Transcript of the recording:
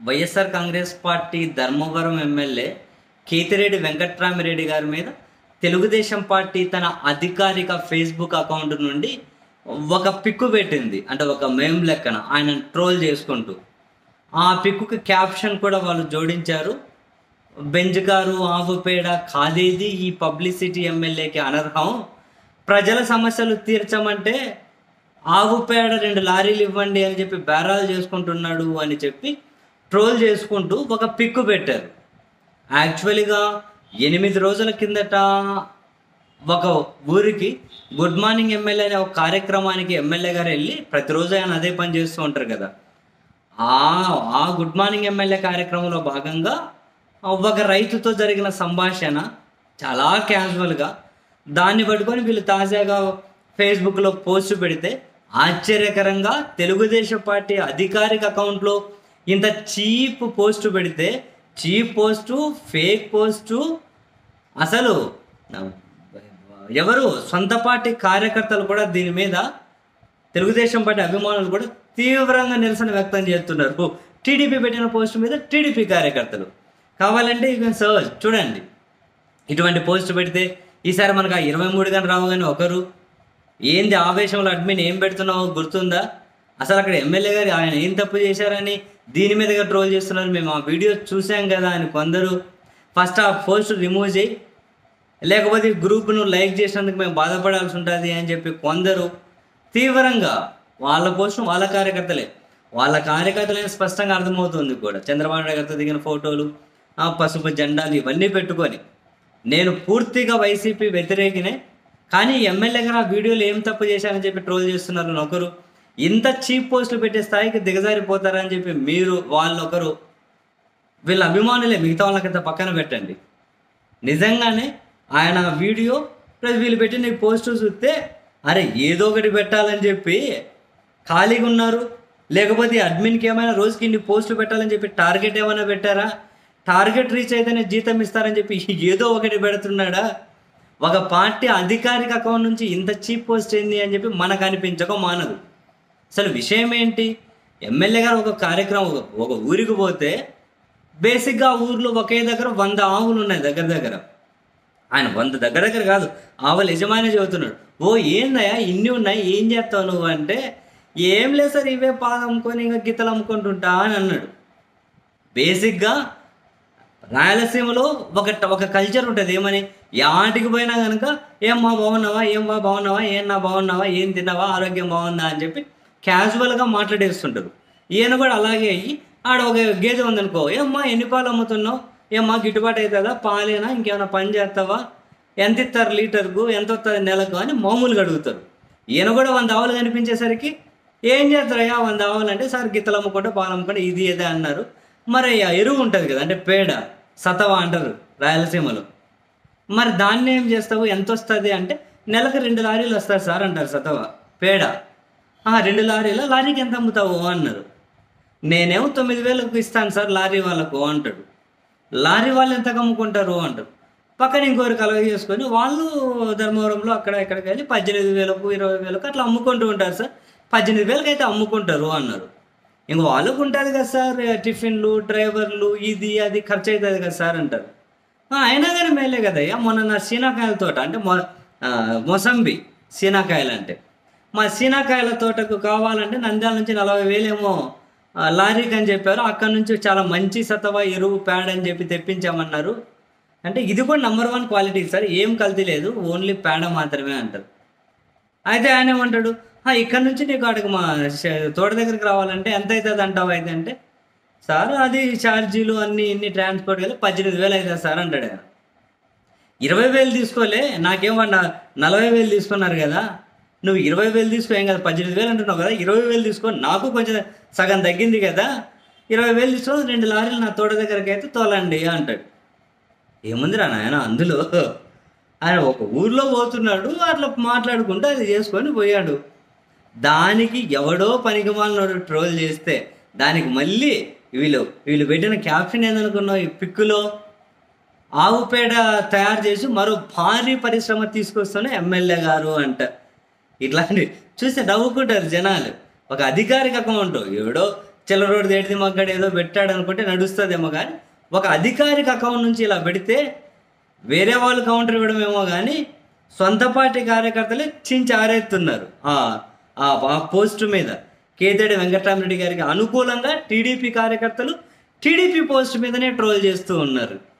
YSR Congress party Dharmavaram MLA Kethireddy Venkatramireddy గారి మీద Telugu Desam party తన అధికారిక ఫేస్బుక్ అకౌంట్ నుండి ఒక పిక్కు పెట్టింది అంటే ఒక మేమ్ లెక్కన ఆయన ట్రోల్ చేసుకుంటూ ఆ పిక్కుకి క్యాప్షన్ కూడా వాళ్ళు జోడించారు బెంజ్ గారు ఆవు పేడ కాదేది ఈ పబ్లిసిటీ ఎమ్మెల్యేకి అనర్హం ప్రజల సమస్యలు తీర్చమంటే ఆవు పేడ రెండు లారీలు ఇవ్వండి అని చెప్పి బేరాలు చేసుకుంటున్నాడు అని చెప్పి ట్రోల్ చేసుకుంటూ ఒక పిక్కు పెట్టారు యాక్చువల్గా ఎనిమిది రోజుల కిందట ఒక ఊరికి గుడ్ మార్నింగ్ ఎమ్మెల్యే అనే ఒక కార్యక్రమానికి ఎమ్మెల్యే గారు వెళ్ళి ప్రతిరోజు ఆయన అదే పని చేస్తూ ఉంటారు కదా ఆ ఆ గుడ్ మార్నింగ్ ఎమ్మెల్యే కార్యక్రమంలో భాగంగా ఒక రైతుతో జరిగిన సంభాషణ చాలా క్యాజువల్గా దాన్ని పట్టుకొని వీళ్ళు తాజాగా ఫేస్బుక్లో పోస్ట్ పెడితే ఆశ్చర్యకరంగా తెలుగుదేశం పార్టీ అధికారిక అకౌంట్లో ఇంత చీప్ పోస్ట్ పెడితే చీప్ పోస్టు ఫేక్ పోస్టు అసలు ఎవరు సొంత పార్టీ కార్యకర్తలు కూడా దీని మీద తెలుగుదేశం పార్టీ అభిమానులు కూడా తీవ్రంగా నిరసన వ్యక్తం చేస్తున్నారు టీడీపీ పెట్టిన పోస్ట్ మీద టీడీపీ కార్యకర్తలు కావాలంటే ఇక సర్చ్ చూడండి ఇటువంటి పోస్ట్ పెడితే ఈసారి మనకు ఆ ఇరవై మూడు కానీ రావు కానీ ఒకరు ఏంది ఆవేశంలో అడ్మిన్ ఏం పెడుతున్నావో గుర్తుందా అసలు అక్కడ ఎమ్మెల్యే గారు ఆయన ఏం తప్పు చేశారని దీని మీదగా ట్రోల్ చేస్తున్నారు మేము ఆ వీడియో చూసాం కదా అని కొందరు ఫస్ట్ ఆ పోస్ట్ రిమూవ్ చేయి లేకపోతే ఈ గ్రూప్ను లైక్ చేసినందుకు మేము బాధపడాల్సి ఉంటుంది అని చెప్పి కొందరు తీవ్రంగా వాళ్ళ పోస్ట్ వాళ్ళ కార్యకర్తలే వాళ్ళ కార్యకర్తలే స్పష్టంగా అర్థమవుతుంది కూడా చంద్రబాబు నాయుడు గారితో దిగిన ఫోటోలు ఆ పసుపు జెండాలు ఇవన్నీ పెట్టుకొని నేను పూర్తిగా వైసీపీ వ్యతిరేకినే కానీ ఎమ్మెల్యే గారు ఆ వీడియోలు ఏం తప్పు చేశారని చెప్పి ట్రోల్ చేస్తున్నారు ఒకరు ఇంత చీప్ పోస్టులు పెట్టే స్థాయికి దిగజారిపోతారని చెప్పి మీరు వాళ్ళొకరు వీళ్ళ అభిమానులే మిగతా వాళ్ళకంత పక్కన పెట్టండి నిజంగానే ఆయన వీడియో ప్లస్ వీళ్ళు పెట్టిన ఈ పోస్ట్ చూస్తే అరే ఏదో ఒకటి పెట్టాలని చెప్పి ఖాళీగా ఉన్నారు లేకపోతే అడ్మిన్కి ఏమైనా రోజుకి ఇన్ని పోస్టులు పెట్టాలని చెప్పి టార్గెట్ ఏమైనా పెట్టారా టార్గెట్ రీచ్ అయితేనే జీతం ఇస్తారని చెప్పి ఏదో ఒకటి పెడుతున్నాడా ఒక పార్టీ అధికారిక అకౌంట్ నుంచి ఇంత చీప్ పోస్ట్ ఏంది అని చెప్పి మనకు అనిపించక మానదు అసలు విషయం ఏంటి ఎమ్మెల్యే గారు ఒక కార్యక్రమం ఒక- ఒక ఊరికి పోతే బేసిక్గా ఆ ఊర్లో ఒకే దగ్గర వంద ఆవులు ఉన్నాయి దగ్గర దగ్గర ఆయన వంద దగ్గర దగ్గర కాదు ఆవుల యజమాని చెబుతున్నాడు ఓ ఏందయ్యా ఇన్ని ఉన్నాయి ఏం చేస్తావు నువ్వు అంటే ఏం లేదు సార్ ఇవే పాలు అమ్ముకొని ఇంకా గిత్తలు అమ్ముకుంటుంటా అని అన్నాడు బేసిక్గా రాయలసీమలో ఒక ఒక కల్చర్ ఉంటుంది ఏమని యాటికి పోయినా కనుక ఏం మా బాగున్నావా ఏం మా బాగున్నావా ఏం నా బాగున్నావా ఏం తిన్నావా ఆరోగ్యం బాగుందా అని చెప్పి క్యాజువల్గా మాట్లాడేస్తుంటారు ఈయన కూడా అలాగే అయ్యి ఆడ ఒక గేదె ఉందనుకో ఏమ్మా ఎన్ని పాలు అమ్ముతున్నావు ఏమ్మా గిట్టుబాటు అవుతుందా పాలేనా ఇంకేమైనా పని చేస్తావా ఎంత ఇస్తారు లీటర్కు ఎంత వస్తుంది నెలకు అని మామూలుగా అడుగుతారు ఈయన కూడా వంద ఆవులు కనిపించేసరికి ఏం చేస్తారయ్యా వంద ఆవులు అంటే సార్ గిత్తలు అమ్ముకుంటే పాలు అమ్ముకుంటే ఇది ఇదే అన్నారు మరి ఆ ఎరువు ఉంటుంది కదా అంటే పేడ సతవ అంటారు రాయలసీమలో మరి దాన్ని ఏం చేస్తావు ఎంత వస్తుంది అంటే నెలకు రెండు లారీలు వస్తారు సార్ అంటారు సతవ పేడ "ఆ, రెండు లారీలు లారీకి ఎంత అమ్ముతావు అన్నారు నేనేమో తొమ్మిది వేలకు ఇస్తాను సార్ లారీ వాళ్ళకు అంటాడు లారీ వాళ్ళు ఎంత అమ్ముకుంటారు అంటారు పక్కన ఇంకోరు కలవ చేసుకొని వాళ్ళు ధర్మవరంలో అక్కడ ఎక్కడికి వెళ్ళి పద్దెనిమిది వేలకు ఇరవై వేలకు అట్లా అమ్ముకుంటూ ఉంటారు సార్ పద్దెనిమిది వేలకు అయితే అమ్ముకుంటారు అన్నారు ఇంక వాళ్ళకు ఉంటుంది కదా సార్ టిఫిన్లు డ్రైవర్లు ఇది అది ఖర్చు అవుతుంది కదా సార్ అంటారు "ఆ, అయినా కానీ మేలే కదయ్యా మొన్న నా సీనాకాయల తోట అంటే మొ ఆ, మొసంబి సీనాకాయలు అంటే మా సీనాకాయల తోటకు కావాలంటే నంద్యాల నుంచి నలభై వేలేమో ఆ, లారీకి అని చెప్పారు అక్కడ నుంచి చాలా మంచి సతవ ఎరువు ప్యాడ్ అని చెప్పి తెప్పించామన్నారు అంటే ఇది కూడా నెంబర్ వన్ క్వాలిటీ సార్ ఏం కల్తీ లేదు ఓన్లీ పేడ మాత్రమే అంటారు అయితే ఆయన ఏమంటాడు "ఆ, ఇక్కడ నుంచి నీకు అక్కడికి మా ష- తోట దగ్గరికి రావాలంటే ఎంత అవుతుంది అంటావు అయితే అంటే సార్ అది ఛార్జీలు అన్ని ఇన్ని ట్రాన్స్పోర్ట్ కలిపి పద్దెనిమిది వేలు అవుతుంది సార్ అంటాడు ఆయన ఇరవై వేలు తీసుకోలే నాకేం వాడు నా- నలభై వేలు తీసుకున్నారు కదా నువ్వు ఇరవై వేలు తీసుకో ఏం కదా పద్దెనిమిది వేలు అంటున్నావు కదా ఇరవై వేలు తీసుకో నాకు కొంచెం సగం తగ్గింది కదా ఇరవై వేలు తీసుకో రెండు లారీలు నా తోట దగ్గరికి అయితే తోలండి అంటాడు ఏముందిరా నాయన అందులో ఆయన ఒక ఊర్లో పోతున్నాడు అట్లా మాట్లాడుకుంటూ అది చేసుకొని పోయాడు దానికి ఎవడో పనికిమాలినోడు ట్రోల్ చేస్తే దానికి మళ్ళీ వీళ్ళు వీళ్ళు పెట్టిన క్యాప్షన్ ఏందనుకున్నావు ఈ పిక్కులో ఆవు పేడ తయారు చేసి మరో భారీ పరిశ్రమ తీసుకొస్తున్న ఎమ్మెల్యే గారు అంట ఇట్లాంటి చూస్తే నవ్వుకుంటారు జనాలు ఒక అధికారిక అకౌంట్ ఎవడో చిల్లరోడు దేడిది మగ్గాడు ఏదో పెట్టాడు అనుకుంటే నడుస్తుందేమో కానీ ఒక అధికారిక అకౌంట్ నుంచి ఇలా పెడితే వేరే వాళ్ళు కౌంటర్ ఇవ్వడమేమో కానీ సొంత పార్టీ కార్యకర్తలే చించి ఆరేస్తున్నారు ఆ ఆ ఆ పోస్టు మీద కేతేడి వెంకటరామరెడ్డి గారికి అనుకూలంగా టీడీపీ కార్యకర్తలు టీడీపీ పోస్ట్ మీదనే ట్రోల్ చేస్తూ ఉన్నారు